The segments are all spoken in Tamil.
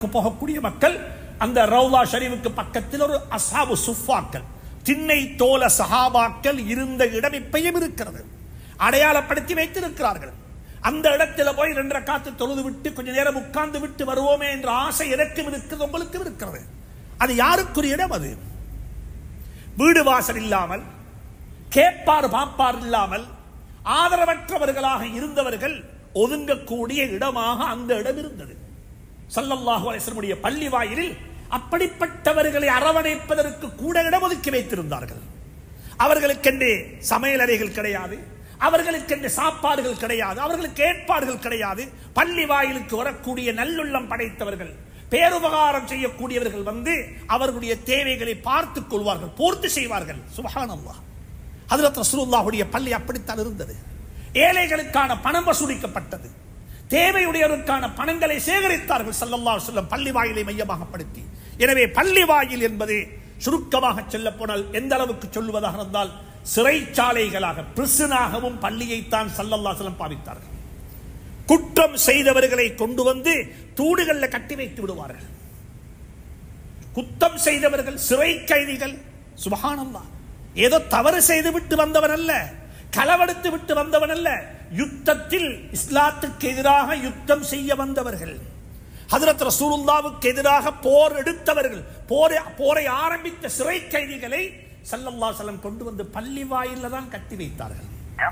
போகக்கூடிய மக்கள் அந்த ரவுலா ஷரீஃபுக்கு பக்கத்தில் ஒரு அசாபு சுஃபாக்கள் திண்ணை தோல சஹாபாக்கள் இருந்த இடம் இப்பயும் இருக்கிறது அடையாளப்படுத்தி வைத்திருக்கிறார்கள் அந்த இடத்துல போய் ரெண்டரை காத்து தொழுது விட்டு கொஞ்ச நேரம் உட்கார்ந்து விட்டு வருவோமே என்ற ஆசை எனக்கும் இருக்கிறது உங்களுக்கும் இருக்கிறது அது யாருக்குரிய இடம் அது வீடு வாசல் இல்லாமல் கேட்பார் பாப்பார் இல்லாமல் ஆதரவற்றவர்களாக இருந்தவர்கள் ஒதுங்கக்கூடிய இடமாக அந்த இடம் இருந்தது சல்லல்லாஹு அலைஹிஸ்ஸலமுடைய பள்ளி வாயிலில் அப்படிப்பட்டவர்களை அரவணைப்பதற்கு கூட இடம் ஒதுக்கி வைத்திருந்தார்கள் அவர்களுக்கென்றே சமையல் அறைகள் கிடையாது அவர்களுக்கென்று சாப்பாடுகள் கிடையாது அவர்களுக்கு ஏற்பாடுகள் கிடையாது பள்ளி வாயிலுக்கு வரக்கூடிய நல்லுள்ளம் படைத்தவர்கள் பேருபகாரம் செய்யக்கூடியவர்கள் வந்து அவர்களுடைய தேவைகளை பார்த்துக் கொள்வார்கள் பூர்த்தி செய்வார்கள் சுபஹானல்லாஹ் ஹஜரத் ரசூலுல்லாஹுடைய பள்ளி அப்படித்தான் இருந்தது ஏழைகளுக்கான பணம் வசூலிக்கப்பட்டது தேவையுடையவருக்கான பணங்களை சேகரித்தார்கள் ஸல்லல்லாஹு அலைஹி வஸல்லம் பள்ளி வாயிலை மையமாகப்படுத்தி எனவே பள்ளி வாயில் என்பது சுருக்கமாக சொல்ல போனால் எந்த அளவுக்கு சொல்லுவதாக இருந்தால் சிறைச்சாலைகளாக பிரிசனாகவும் பள்ளியைத்தான் ஸல்லல்லாஹு அலைஹி வஸல்லம் பாவித்தார்கள் குற்றம் செய்தவர்களை கொண்டு வந்து தூடுகள்ல கட்டி வைத்து விடுவார்கள் குத்தம் செய்தவர்கள் சிறை கைதிகள் சுபஹானல்லாஹ் ஏதோ தவறு செய்து விட்டு வந்தவன் அல்ல களவெடுத்து விட்டு வந்தவன் அல்ல யுத்தத்தில் இஸ்லாத்துக்கு எதிராக யுத்தம் செய்ய வந்தவர்கள் ஹதரத் ரசூலுல்லாவுக்கு எதிராக போர் எடுத்தவர்கள் போரை போரை ஆரம்பித்த சிறை கைதிகளை ஸல்லல்லாஹு அலைஹி வஸல்லம் கொண்டு வந்து பள்ளி வாயில்ல தான் கட்டி வைத்தார்கள்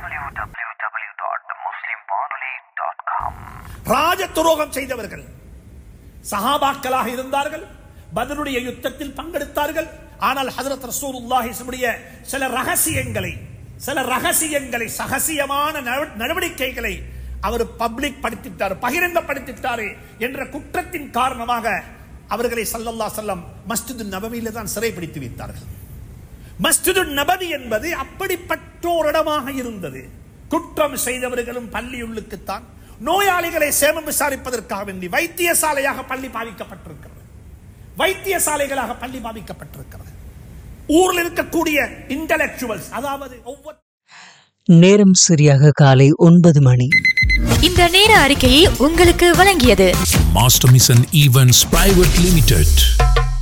www.muslimwanoli.com ராஜ துரோகம் செய்தவர்கள் சஹாபாக்களாக இருந்தார்கள் பதருடைய யுத்தத்தில் பங்கெடுத்தார்கள் ஆனால் ஹஜரத் ரசூலுல்லாஹி ஸல்லுடைய சில ரகசியங்களை சில ரகசியங்களை சகசியமான நட- நடவடிக்கைகளை அவர் பப்ளிக் படுத்திட்டார் பகிரங்கப்படுத்திட்டாரு என்ற குற்றத்தின் காரணமாக அவர்களை ஸல்லல்லாஹு அலைஹி வஸல்லம் மஸ்ஜிது நபவியில தான் சிறைப்பிடித்து வைத்தார்கள் மஸ்ஜிது நபவி என்பது அப்படிப்பட்ட ஒரு இடமாக இருந்தது குற்றம் செய்தவர்களும் பள்ளியுள்ளுக்குத்தான் நோயாளிகளை சேமம் விசாரிப்பதற்காக வேண்டி வைத்தியசாலையாக பள்ளி பாவிக்கப்பட்டிருக்கிறது வைத்தியசாலைகளாக பள்ளி பாவிக்கப்பட்டிருக்கிறது ஊரில் இருக்கக்கூடிய இன்டலெக்சுவல்ஸ் அதாவது ஒவ்வொரு நேரம் சரியாக காலை ஒன்பது மணி இந்த நேர அறிக்கையை உங்களுக்கு வழங்கியது Master Mission Events Private Limited.